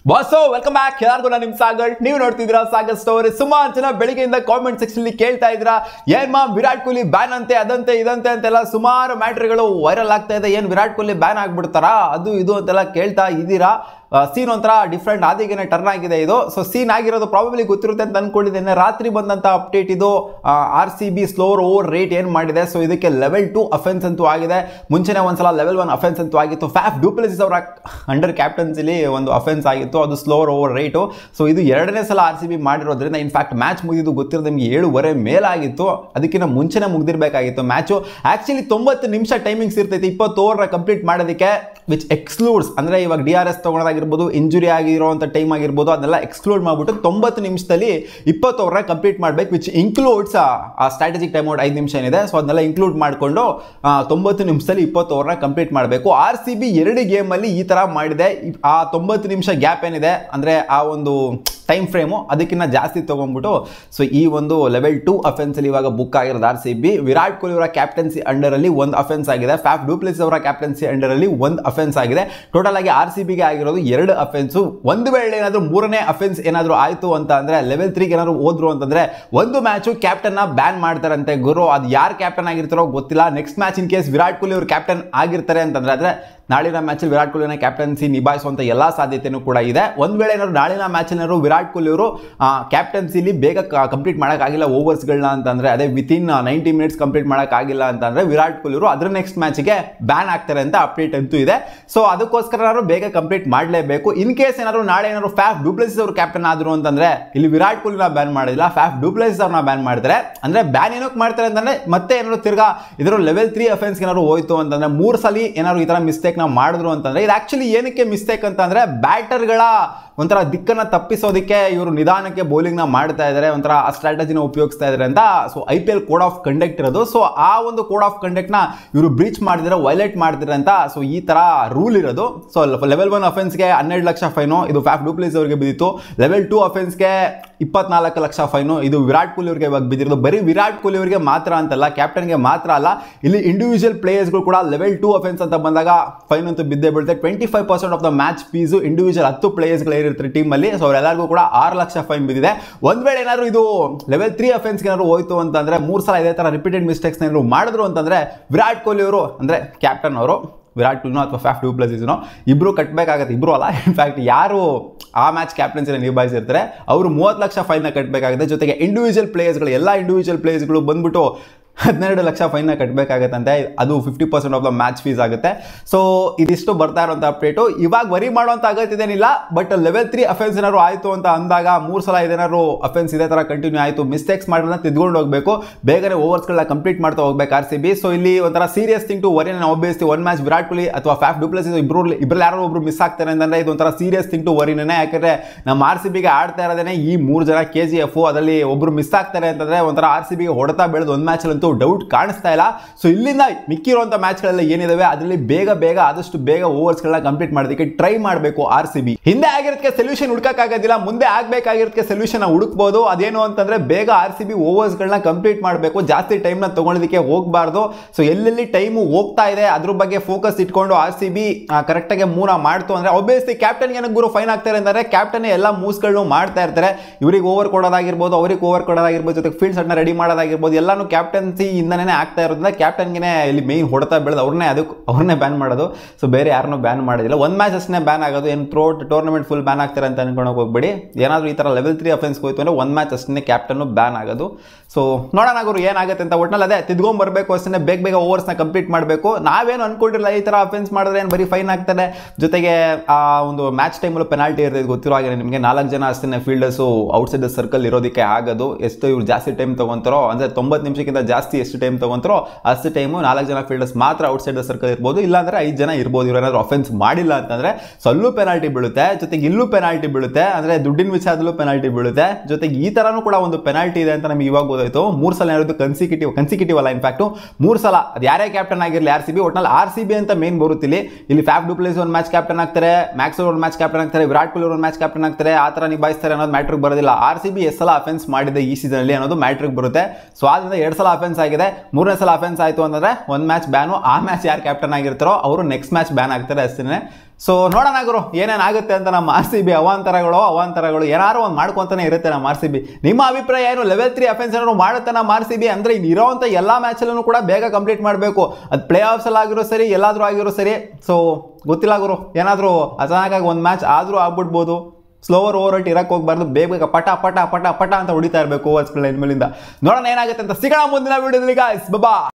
ಬಾಸೋ welcome back ಎಲ್ಲರಿಗೂ ನಾನು ನಿಮ್ ಸಾಗರ್ ನೀವು ನೋಡ್ತಿದ್ದೀರಾ ಸಾಗರ್ ಸ್ಟೋರಿ ಸುಮಾರು ಜನ ಬೆಳಿಗ್ಗೆಯಿಂದ ಕಾಮೆಂಟ್ ಸೆಕ್ಷನ್ ಕೇಳ್ತಾ ಇದ್ದೀರಾ ಏನ್ ಮಾ ವಿರಾಟ್ ಕೊಹ್ಲಿ ಬ್ಯಾನ್ ಅಂತೆ ಅದಂತೆ ಇದಂತೆ ಅಂತೆಲ್ಲ ಸುಮಾರು ಮ್ಯಾಟ್ರಿಗಳು ವೈರಲ್ ಆಗ್ತಾ ಇದೆ ಏನ್ ವಿರಾಟ್ ಕೊಹ್ಲಿ ಬ್ಯಾನ್ ಆಗ್ಬಿಡ್ತಾರಾ ಅದು ಇದು ಅಂತೆಲ್ಲ ಕೇಳ್ತಾ ಇದ್ದೀರಾ ಸೀನ್ ಒಂಥರ ಡಿಫ್ರೆಂಟ್ ಆದಿಗೆನೆ ಟರ್ನ್ ಆಗಿದೆ ಇದು ಸೊ ಸೀನ್ ಆಗಿರೋದು ಪ್ರಾಬಬ್ಲಿ ಗೊತ್ತಿರುತ್ತೆ ಅಂತ ಅನ್ಕೊಂಡಿದ್ದೇನೆ ರಾತ್ರಿ ಬಂದಂತ ಅಪ್ಡೇಟ್ ಇದು R C B slow over rate ಏನು ಮಾಡಿದೆ ಸೊ ಇದಕ್ಕೆ ಲೆವೆಲ್ ಟು ಅಫೆನ್ಸ್ ಅಂತೂ ಆಗಿದೆ ಮುಂಚೆನೆ ಒಂದ್ಸಲ ಲೆವೆಲ್ ಒನ್ ಅಫೆನ್ಸ್ ಅಂತೂ ಆಗಿತ್ತು ಫ್ಯಾಫ್ ಡೂಪ್ಲೆಸಿಸ್ ಅವರ ಅಂಡರ್ ಕ್ಯಾಪ್ಟನ್ಸಿಲಿ ಒಂದು ಅಫೆನ್ಸ್ ಆಗಿತ್ತು ಅದು ಸ್ಲೋರ್ ಓವರ್ ರೇಟು ಸೊ ಇದು ಎರಡನೇ ಸಲ ಆರ್ ಸಿ ಬಿ ಮಾಡಿರೋದ್ರಿಂದ ಇನ್ಫ್ಯಾಕ್ಟ್ ಮ್ಯಾಚ್ ಮುಗಿದು ಗೊತ್ತಿರೋದು ನಿಮಗೆ ಏಳುವರೆ ಮೇಲಾಗಿತ್ತು ಅದಕ್ಕಿಂತ ಮುಂಚೆನೇ ಮುಗ್ದಿರ್ಬೇಕಾಗಿತ್ತು ಮ್ಯಾಚು ಆಕ್ಚುಲಿ ತೊಂಬತ್ತು ನಿಮಿಷ ಟೈಮಿಂಗ್ಸ್ ಇರ್ತೈತೆ ಇಪ್ಪತ್ತು ಓವರ್ ಕಂಪ್ಲೀಟ್ ಮಾಡೋದಕ್ಕೆ ವಿಚ್ ಎಕ್ಸ್ಕ್ಲೂಡ್ಸ್ ಅಂದರೆ ಇವಾಗ ಡಿ ಆರ್ ಎಸ್ ತೊಗೊಳೋದಾಗಿರ್ಬೋದು ಇಂಜುರಿ ಆಗಿರೋಂಥ ಟೈಮ್ ಆಗಿರ್ಬೋದು ಅದನ್ನೆಲ್ಲ ಎಕ್ಸ್ಕ್ಲೂಡ್ ಮಾಡಿಬಿಟ್ಟು ತೊಂಬತ್ತು ನಿಮಿಷದಲ್ಲಿ ಇಪ್ಪತ್ತು ಓವರ್ನ ಕಂಪ್ಲೀಟ್ ಮಾಡಬೇಕು ವಿಚ್ ಇನ್ಕ್ಲೂಡ್ಸ್ ಆ ಸ್ಟ್ರಾಟಜಿಕ್ ಟೈಮ್ ಔಟ್ ಐದು ನಿಮಿಷ ಏನಿದೆ ಸೊ ಅದನ್ನೆಲ್ಲ ಇನ್ಕ್ಲೂಡ್ ಮಾಡಿಕೊಂಡು ತೊಂಬತ್ತು ನಿಮಿಷದಲ್ಲಿ ಇಪ್ಪತ್ತು ಓವರ್ನ ಕಂಪ್ಲೀಟ್ ಮಾಡಬೇಕು ಆರ್ ಸಿ ಬಿ ಎರಡು ಗೇಮಲ್ಲಿ ಈ ಥರ ಮಾಡಿದೆ ಇ- ಆ ತೊಂಬತ್ತು ನಿಮಿಷ ಗ್ಯಾಪ್ ಏನಿದೆ ಅಂದರೆ ಆ ಒಂದು ಟೈಮ್ ಫ್ರೇಮು ಅದಕ್ಕಿಂತ ಜಾಸ್ತಿ ತೊಗೊಂಡ್ಬಿಟ್ಟು ಸೊ ಈ ಒಂದು ಲೆವೆಲ್ ಟು ಅಫೆನ್ಸಲ್ಲಿ ಇವಾಗ ಬುಕ್ ಆಗಿರೋದು R C B Virat Kohli ಅವರ ಕ್ಯಾಪ್ಟನ್ಸಿ ಅಂಡರಲ್ಲಿ ಒಂದು ಅಫೆನ್ಸ್ ಆಗಿದೆ ಫ್ಯಾಫ್ ಡೂಪ್ಲಿಸ್ ಅವರ ಕ್ಯಾಪ್ಟನ್ಸಿ ಅಂಡರಲ್ಲಿ ಒಂದು ಅಫೆನ್ಸ್ ಆಗಿದೆ ಟೋಟಲ್ ಆಗಿ ಆರ್ ಸಿ ಬಿಗೆ ಆಗಿರೋದು ಎರಡು ಅಫೆನ್ಸು ಒಂದು ವೇಳೆ ಏನಾದರೂ ಮೂರನೇ ಅಫೆನ್ಸ್ ಏನಾದರೂ ಆಯಿತು ಅಂತ ಅಂದರೆ ಲೆವೆಲ್ ತ್ರೀಗೆ ಏನಾದರೂ ಹೋದ್ರು ಅಂತಂದರೆ ಒಂದು ಮ್ಯಾಚು ಕ್ಯಾಪ್ಟನ್ನ ಬ್ಯಾನ್ ಮಾಡ್ತಾರಂತೆ ಗುರು ಅದು ಯಾರು ಕ್ಯಾಪ್ಟನ್ ಆಗಿರ್ತಾರೋ ಗೊತ್ತಿಲ್ಲ next match in case Virat Kohli ಅವರು ಕ್ಯಾಪ್ಟನ್ ಆಗಿರ್ತಾರೆ ಅಂತಂದ್ರೆ ಆದರೆ ನಾಳಿನ ಮ್ಯಾಚಲ್ಲಿ ವಿರಾಟ್ ಕೊಹ್ಲಿನ ಕ್ಯಾಪ್ಟನ್ಸಿ ನಿಭಾಯಿಸುವಂಥ ಎಲ್ಲ ಸಾಧ್ಯತೆಯೂ ಕೂಡ ಇದೆ ಒಂದು ವೇಳೆ ಏನಾದ್ರು ನಾಳಿನ ಮ್ಯಾಚಲ್ಲಿ ಏನಾದ್ರು ವಿರಾಟ್ ಕೊಹ್ಲಿ ಅವರು ಕ್ಯಾಪ್ಟನ್ಸಿಲಿ ಬೇಗ ಕಂಪ್ಲೀಟ್ ಮಾಡೋಕ್ಕಾಗಿಲ್ಲ ಓವರ್ಸ್ಗಳನ್ನ ಅಂತಂದರೆ ಅದೇ ವಿತಿನ್ ನೈಂಟಿ ಮಿನಿಟ್ಸ್ ಕಂಪ್ಲೀಟ್ ಮಾಡೋಕ್ಕಾಗಿಲ್ಲ ಅಂತಂದರೆ ವಿರಾಟ್ ಕೊಹ್ಲಿ ಅವರು ಅದರ ನೆಕ್ಸ್ಟ್ ಮ್ಯಾಚ್ಗೆ ಬ್ಯಾನ್ ಆಗ್ತಾರೆ ಅಂತ ಅಪ್ಡೇಟ್ ಅಂತೂ ಇದೆ ಸೊ ಅದಕ್ಕೋಸ್ಕರ ಏನಾದ್ರು ಬೇಗ ಕಂಪ್ಲೀಟ್ ಮಾಡಲೇಬೇಕು ಇನ್ ಕೇಸ್ ಏನಾದ್ರು ನಾಳೆ ಏನಾದ್ರು ಫ್ಯಾಫ್ ಡೂಪ್ಲೆಸಿಸ್ ಅವರು ಕ್ಯಾಪ್ಟನ್ ಆದ್ರು ಅಂತಂದ್ರೆ ಇಲ್ಲಿ ವಿರಾಟ್ ಕೊಹ್ಲಿನ ಬ್ಯಾನ್ ಮಾಡಿಲ್ಲ ಫ್ಯಾಫ್ ಡೂಪ್ಲೆಸಿಸ್ ಅವ್ರನ್ನ ಬ್ಯಾನ್ ಮಾಡ್ತಾರೆ ಅಂದ್ರೆ ಬ್ಯಾನ್ ಏನಕ್ಕೆ ಮಾಡ್ತಾರೆ ಅಂತಂದ್ರೆ ಮತ್ತೆ ಏನಾದ್ರು ತಿರ್ಗಾ ಇದರ ಲೆವೆಲ್ ತ್ರೀ ಅಫೆನ್ಸ್ ಏನಾದ್ರು ಹೋಯ್ತು ಅಂತಂದ್ರೆ ಮೂರು ಸಲ ಏನಾದ್ರು ಈ ತರ ಮಿಸ್ಟೇಕ್ ನ ಮಾಡಿದ್ರು ಅಂತಂದ್ರೆ ಇದು ಆಕ್ಚುಲಿ ಏನಕ್ಕೆ ಮಿಸ್ಟೇಕ್ ಅಂತಂದ್ರೆ ಬ್ಯಾಟರ್ಗಳ ಒಂಥರ ದಿಕ್ಕನ್ನ ತಪ್ಪಿಸೋದಕ್ಕೆ ಇವರು ನಿಧಾನಕ್ಕೆ ಬೌಲಿಂಗ್ ನ ಮಾಡ್ತಾ ಇದ್ದಾರೆ ಒಂಥರ ಆ ಸ್ಟ್ರಾಟಜಿನ ಉಪಯೋಗಿಸ್ತಾ ಇದ್ದಾರೆ ಅಂತ so I P L code of conduct ಇರೋದು ಸೊ ಆ ಒಂದು ಕೋಡ್ ಆಫ್ ಕಂಡಕ್ಟ್ ನ ಇವರು ಬ್ರೀಚ್ ಮಾಡಿದ್ರೆ ವೈಲೇಟ್ ಮಾಡ್ತಿದ್ರೆ ಅಂತ ಸೊ ಈ ತರ ರೂಲ್ ಇರೋದು ಸೊ ಲೆವೆಲ್ ಒನ್ ಅಫೆನ್ಸ್ಗೆ ಹನ್ನೆರಡು ಲಕ್ಷ ಫೈನು ಇದು ಫ್ಯಾಫ್ ಡೂಪ್ಲೇಸ್ ಅವರಿಗೆ ಬಿದ್ದಿತ್ತು ಲೆವೆಲ್ ಟು ಅಫೆನ್ಸ್ಗೆ ಇಪ್ಪತ್ನಾಲ್ಕು ಲಕ್ಷ ಫೈನು ಇದು ವಿರಾಟ್ ಕೊಹ್ಲಿ ಅವರಿಗೆ ಇವಾಗ ಬಿದ್ದಿರೋದು ಬರೀ ವಿರಾಟ್ ಕೊಹ್ಲಿ ಅವರಿಗೆ ಮಾತ್ರ ಅಂತಲ್ಲ ಕ್ಯಾಪ್ಟನ್ಗೆ ಮಾತ್ರ ಅಲ್ಲ ಇಲ್ಲಿ ಇಂಡಿವಿಜುವಲ್ ಪ್ಲೇಯರ್ಸ್ಗಳು ಕೂಡ ಲೆವೆಲ್ ಟು ಅಫೆನ್ಸ್ ಅಂತ ಬಂದಾಗ ಫೈನ್ ಅಂತೂ ಬಿದ್ದೇ ಬೀಳುತ್ತೆ twenty five percent of the match fees individual ಹತ್ತು ಪ್ಲೇಯರ್ಸ್ಗಳು ಏನಿರ್ತಾರೆ ಟೀಮಲ್ಲಿ ಸೊ ಅವರೆಲ್ಲರಿಗೂ ಕೂಡ ಆರು ಲಕ್ಷ ಫೈನ್ ಬಿದ್ದಿದೆ ಒಂದ್ ವೇಳೆ ಏನಾದ್ರು ಇದು ಲೆವೆಲ್ ತ್ರೀ ಅಫೆನ್ಸ್ಗೆ ಏನಾದ್ರು ಹೋಯ್ತು ಅಂತಂದ್ರೆ ಮೂರು ಸಲ ಇದೇ ಥರ ರಿಪೀಟೆಡ್ ಮಿಸ್ಟೇಕ್ಸ್ ಏನಾದ್ರು ಮಾಡಿದ್ರು ಅಂತಂದ್ರೆ ವಿರಾಟ್ ಕೊಹ್ಲಿ ಅವರು ಅಂದರೆ ಕ್ಯಾಪ್ಟನ್ ಅವರು ವಿರಾಟ್ ಕೊಹ್ಲಿನೋ ಅಥವಾ ಫ್ಯಾಫ್ ಡೂಪ್ಲಸಿಸ್ನೋ ಇಬ್ಬರು ಕಟ್ಟಬೇಕಾಗತ್ತೆ ಇಬ್ಬರು ಅಲ್ಲ ಇನ್ಫ್ಯಾಕ್ಟ್ ಯಾರು ಆ ಮ್ಯಾಚ್ ಕ್ಯಾಪ್ಟನ್ಸಿನ ನಿಭಾಯಿಸಿರ್ತಾರೆ ಅವರು ಮೂವತ್ತು ಲಕ್ಷ ಫೈನ್ನ ಕಟ್ಟಬೇಕಾಗುತ್ತೆ ಜೊತೆಗೆ ಇಂಡಿವಿಜುವಲ್ ಪ್ಲೇಯರ್ಸ್ಗಳು ಎಲ್ಲ ಇಂಡಿವಿಜುವಲ್ ಪ್ಲೇಯರ್ಸ್ಗಳು ಬಂದ್ಬಿಟ್ಟು ಹದಿನೆರಡು ಲಕ್ಷ ಫೈನ್ನ ಕಟ್ಟಬೇಕಾಗತ್ತಂತೆ ಅದು fifty percent of the match fees ಆಗುತ್ತೆ ಸೊ ಇದಿಷ್ಟು ಬರ್ತಾ ಇರುವಂಥ ಅಪ್ಡೇಟು ಇವಾಗ ವರಿ ಮಾಡುವಂಥ ಅಗತ್ಯದೇನಿಲ್ಲ ಬಟ್ ಲೆವೆಲ್ ತ್ರೀ ಅಫೆನ್ಸ್ ಏನಾದ್ರು ಆಯಿತು ಅಂತ ಅಂದಾಗ ಮೂರು ಸಲ ಇದೇನಾದ್ರು ಅಫೆನ್ಸ್ ಇದೇ ಥರ ಕಂಟಿನ್ಯೂ ಆಯಿತು ಮಿಸ್ಟೇಕ್ಸ್ ಮಾಡಿದ್ರೆ ತಿದ್ಕೊಂಡು ಹೋಗಬೇಕು ಬೇಗನೆ ಓವರ್ಸ್ಗಳನ್ನ ಕಂಪ್ಲೀಟ್ ಮಾಡ್ತಾ ಹೋಗ್ಬೇಕು ಆರ್ ಸಿ ಬಿ ಸೊ ಇಲ್ಲಿ ಒಂಥರ ಸೀರಿಯಸ್ ಥಿಂಗ್ ಟು ವರಿ ನಾವು obviously one match Virat Kohli ಅಥವಾ ಫ್ಯಾಫ್ ಡೂಪ್ಲೆಸ್ ಇಬ್ರು ಇಬ್ಬರು ಯಾರೋ ಒಬ್ರು ಮಿಸ್ ಆಗ್ತಾರೆ ಅಂತಂದ್ರೆ ಇದು ಒಂಥರ ಸೀರಿಯಸ್ ಥಿಂಗ್ ಟು ವರಿನೇ ಯಾಕಂದ್ರೆ ನಮ್ಮ ಆರ್ ಸಿ ಬಿಗೆ ಆಡ್ತಾ ಇರೋದೇ ಈ ಮೂರು ಜನ ಕೆ ಜಿ ಎಫ್ ಅದರಲ್ಲಿ ಒಬ್ರು ಮಿಸ್ ಆಗ್ತಾರೆ ಅಂತಂದ್ರೆ ಒಂಥರ ಆರ್ ಸಿ ಬಿಗೆ ಹೊಡೆತಾ ಬೆಳೆದು ಒಂದು ಮ್ಯಾಚಲ್ಲಂತೂ ಡೌಟ್ ಕಾಣಿಸ್ತಾ ಇಲ್ಲ ಸೊ ಇಲ್ಲಿಂದ ಮಿಕ್ಕಿರುವಂಥ ಮ್ಯಾಚ್ಗಳೆಲ್ಲ ಏನಿದಾವೆ ಅದರಲ್ಲಿ ಬೇಗ ಬೇಗ ಆದಷ್ಟು ಬೇಗ ಓವರ್ಸ್ಗಳನ್ನ ಕಂಪ್ಲೀಟ್ ಮಾಡೋದಕ್ಕೆ ಟ್ರೈ ಮಾಡಬೇಕು ಆರ್ ಸಿ ಬಿ ಹಿಂದೆ ಆಗಿರೋದಕ್ಕೆ ಸೊಲ್ಯೂಷನ್ ಹುಡುಕಾಗೋದಿಲ್ಲ ಮುಂದೆ ಆಗಬೇಕಾಗಿರೋದಕ್ಕೆ ಸೊಲ್ಯೂಷನ್ ಹುಡುಕ್ಬೋದು ಅದೇನು ಅಂತಂದ್ರೆ ಬೇಗ ಆರ್ ಸಿ ಬಿ ಓವರ್ಸ್ಗಳನ್ನ ಕಂಪ್ಲೀಟ್ ಮಾಡಬೇಕು ಜಾಸ್ತಿ ಟೈಮ್ನ ತಗೊಳ್ಳೋದಕ್ಕೆ ಹೋಗಬಾರ್ದು ಸೊ ಎಲ್ಲೆಲ್ಲಿ ಟೈಮು ಹೋಗ್ತಾ ಇದೆ ಅದ್ರ ಬಗ್ಗೆ ಫೋಕಸ್ ಇಟ್ಕೊಂಡು ಆರ್ ಸಿ ಬಿ ಕರೆಕ್ಟಾಗಿ ಮೂರ ಮಾಡ್ತು ಅಂದ್ರೆ ಒಬ್ಬಿಯಸ್ಲಿ ಕ್ಯಾಪ್ಟನ್ಗೆ ಏನಕ್ಕೆ ಗುರು ಫೈನ್ ಆಗ್ತಾರೆ ಅಂದರೆ ಕ್ಯಾಪ್ಟನ್ ಎಲ್ಲ ಮೂವ್ಸ್ಗಳನ್ನು ಮಾಡ್ತಾ ಇರ್ತಾರೆ ಇವ್ರಿಗೆ ಓವರ್ ಕೊಡೋದಾಗಿರ್ಬೋದು ಅವ್ರಿಗೆ ಓವರ್ ಕೊಡೋದಾಗಿರ್ಬೋದು ಜೊತೆಗೆ ಫೀಲ್ಡ್ಸ್ ಅನ್ನ ರೆಡಿ ಮಾಡೋದಾಗಿರ್ಬೋದು ಎಲ್ಲಾನು ಕ್ಯಾಪ್ಟನ್ಸಿ ಇಂದನೇ ಆಗ್ತಾ ಇರೋದ್ರಿಂದ ಕ್ಯಾಪ್ಟನ್ಗೆ ಇಲ್ಲಿ ಮೇನ್ ಹೊಡೆತ ಬೆಳೆದು ಅವ್ರನ್ನೇ ಅದಕ್ಕೆ ಅವ್ರನ್ನೇ ಬ್ಯಾನ್ ಮಾಡೋದು ಸೊ ಬೇರೆ ಯಾರನ್ನೂ ಬ್ಯಾನ್ ಮಾಡೋದಿಲ್ಲ ಒಂದು ಮ್ಯಾಚ್ ಅಷ್ಟೇ ಬ್ಯಾನ್ ಆಗೋದು ಏನು ಥ್ರೋಟ್ ಟೂರ್ನಮೆಂಟ್ ಫುಲ್ ಬ್ಯಾನ್ ಆಗ್ತಾರೆ ಅಂತ ಅನ್ಕೊಳಕ್ಕೆ ಹೋಗ್ಬೇಡಿ ಏನಾದರೂ ಈ ಥರ ಲೆವೆಲ್ ತ್ರೀ ಅಫೆನ್ಸ್ ಹೋಯ್ತು ಅಂದರೆ ಒಂದು ಮ್ಯಾಚ್ ಅಷ್ಟೇ ಕ್ಯಾಪ್ಟನ್ನು ಬ್ಯಾನ್ ಆಗೋದು ಸೊ ನೋಡೋಣ ಗುರು ಏನಾಗುತ್ತೆ ಅಂತ ಒಟ್ನಲ್ಲಿ ಅದೇ ತಿದ್ಕೊಂಬರ್ಬೇಕು ಅಷ್ಟೇ ಬೇಗ ಬೇಗ ಓವರ್ಸ್ನ ಕಂಪ್ಲೀಟ್ ಮಾಡಬೇಕು ನಾವೇನು ಅನ್ಕೊಂಡಿರಲ್ಲ ಈ ಥರ ಅಫೆನ್ಸ್ ಮಾಡಿದ್ರೆ ಏನು ಬರೀ ಫೈನ್ ಆಗ್ತಾರೆ ಜೊತೆಗೆ ಆ ಒಂದು ಮ್ಯಾಚ್ ಟೈಮಲ್ಲೂ ಪೆನಾಲ್ಟಿ ಇರ್ತದೆ ಗೊತ್ತಿರೋ ಹಾಗೆ ನಿಮಗೆ ನಾಲ್ಕು ಜನ ಅಷ್ಟೇ ಫೀಲ್ಡರ್ಸು ಔಟ್ಸೈಡ್ ದ ಸರ್ಕಲ್ ಇರೋದಕ್ಕೆ ಆಗೋದು ಎಷ್ಟು ಇವ್ರು ಜಾಸ್ತಿ ಟೈಮ್ ತೊಗೊಂತಾರೋ ಅಂದರೆ ತೊಂಬತ್ತು ನಿಮಿಷಕ್ಕಿಂತ ಜಾಸ್ತಿ ಎಷ್ಟು ಟೈಮ್ ತೊಗೊಂತಾರೋ ಅಷ್ಟು ಟೈಮು ನಾಲ್ಕು ಜನ ಫೀಲ್ಡರ್ಸ್ ಮಾತ್ರ ಔಟ್ಸೈಡ್ ದ ಸರ್ಕಲ್ ಇರ್ಬೋದು ಇಲ್ಲಾಂದ್ರೆ ಐದು ಜನ ಇರ್ಬೋದು ಇವ್ರು ಏನಾದ್ರು ಅಫೆನ್ಸ್ ಮಾಡಿಲ್ಲ ಅಂತಂದ್ರೆ ಸಲ್ಲೂ ಪೆನಾಲ್ಟಿ ಬೀಳುತ್ತೆ ಜೊತೆಗೆ ಇಲ್ಲೂ ಪೆನಾಲ್ಟಿ ಬೀಳುತ್ತೆ ಅಂದರೆ ದುಡ್ಡಿನ ವಿಚಾರದಲ್ಲೂ ಪೆನಾಲ್ಟಿ ಬೀಳುತ್ತೆ ಜೊತೆಗೆ ಈ ಥರನೂ ಕೂಡ ಒಂದು ಪೆನಾಲ್ಟಿ ಇದೆ ಅಂತ ನಮಗೆ ಇವಾಗ ಗೊತ್ತಾಯ್ತು ಮೂರು ಸಲ ಇರೋದು ಕನ್ಸಿಕ್ಯೂಟಿವ್ ಕನ್ಸಿಕ್ಯೂಟಿವ್ ಅಲ್ಲ ಇನ್ಫ್ಯಾಕ್ಟು ಮೂರು ಸಲ ಅದು ಯಾರೇ ಕ್ಯಾಪ್ಟನ್ ಆಗಿರಲಿ ಆರ್ ಸಿ ಬಿ ಒಟ್ನಲ್ಲಿ ಆರ್ ಸಿ ಬಿ ಅಂತ ಮೇನ್ ಬರುತ್ತಿಲ್ಲಿ ಇಲ್ಲಿ ಫ್ಯಾಫ್ ಡೂಪ್ಲೇಸ್ ಒಂದು ಮ್ಯಾಚ್ ಕ್ಯಾಪ್ಟನ್ ಆಗ್ತಾರೆ ಮ್ಯಾಕ್ಸ್ ಒಂದು ಮ್ಯಾಚ್ ಕ್ಯಾಪ್ಟನ್ ಆಗ್ತಾರೆ ವಿರಾಟ್ ಕೊಹ್ಲಿ ಒಂದು ಮ್ಯಾಚ್ ಕ್ಯಾಪ್ಟನ್ ಆಗ್ತಾರೆ ಆ ಥರ ನಿಭಾಯಿಸ್ತಾರೆ ಅನ್ನೋದು ಮ್ಯಾಟ್ರಿಗೆ ಬರೋದಿಲ್ಲ ಆರ್ ಸಿ ಬಿ ಎಷ್ಟು ಸಲ ಅಫೆನ್ಸ್ ಮಾಡಿದೆ ಈ ಸೀಸನಲ್ಲಿ ಅನ್ನೋದು ಮ್ಯಾಟ್ರಿಗೆ ಬರುತ್ತೆ ಸೊ ಆದ್ರಿಂದ ಎರಡು ಸಲ ಅಫೆನ್ಸ್ ಆಗಿದೆ ಮೂರನೇ ಸಲ ಅಫೆನ್ಸ್ ಆಯಿತು ಅಂತಂದ್ರೆ ಒಂದು ಮ್ಯಾಚ್ ಬ್ಯಾನು ಆ ಮ್ಯಾಚ್ ಯಾರು ಕ್ಯಾಪ್ಟನ್ ಆಗಿರ್ತಾರೋ ಅವರು ನೆಕ್ಸ್ಟ್ ಮ್ಯಾಚ್ ಬ್ಯಾನ್ ಆಗ್ತಾರೆ ಅಷ್ಟೇ ಸೊ ನೋಡೋಣ ಗುರು ಏನೇನಾಗುತ್ತೆ ಅಂತ ನಮ್ಮ ಆರ್ ಸಿ ಬಿ ಅವಾಂತರಗಳು ಅವಾಂತರಗಳು ಏನಾರು ಒಂದು ಮಾಡ್ಕೊಂತಾನೆ ಇರುತ್ತೆ ನಮ್ಮ ಆರ್ ಸಿ ಬಿ ನಿಮ್ಮ ಅಭಿಪ್ರಾಯ ಏನು ಲೆವೆಲ್ ತ್ರೀ ಅಫೆನ್ಸ್ ಏನಾದ್ರು ಮಾಡುತ್ತೆ ನಮ್ಮ ಆರ್ ಸಿ ಬಿ ಅಂದರೆ ಇಲ್ಲಿ ಇರೋವಂಥ ಎಲ್ಲ ಮ್ಯಾಚಲ್ಲೂ ಕೂಡ ಬೇಗ ಕಂಪ್ಲೀಟ್ ಮಾಡಬೇಕು ಅದು ಪ್ಲೇ ಆಫ್ಸಲ್ಲಿ ಆಗಿರೋ ಸರಿ ಎಲ್ಲಾದರೂ ಆಗಿರೋ ಸರಿ ಸೊ ಗೊತ್ತಿಲ್ಲ ಗುರು ಏನಾದರೂ ಅಚಾನಕಾಗಿ ಒಂದು ಮ್ಯಾಚ್ ಆದರೂ ಆಗ್ಬಿಡ್ಬೋದು ಸ್ಲೋವರ್ ಓವರ್ ಔಟ್ ಇರಕ್ಕೆ ಹೋಗ್ಬಾರ್ದು ಬೇಗ ಬೇಗ ಪಟ ಪಟ ಪಟ ಪಟ ಅಂತ ಹೊಡಿತಾ ಇರಬೇಕು ಓವರ್ಸ್ ಲೈನ್ ಮೇಲಿಂದ ನೋಡೋಣ ಏನಾಗುತ್ತೆ ಅಂತ ಸಿಗೋಣ ಮುಂದಿನ ವಿಡಿಯೋದಲ್ಲಿ ಗಾಯ್ಸ್ ಬಬಾ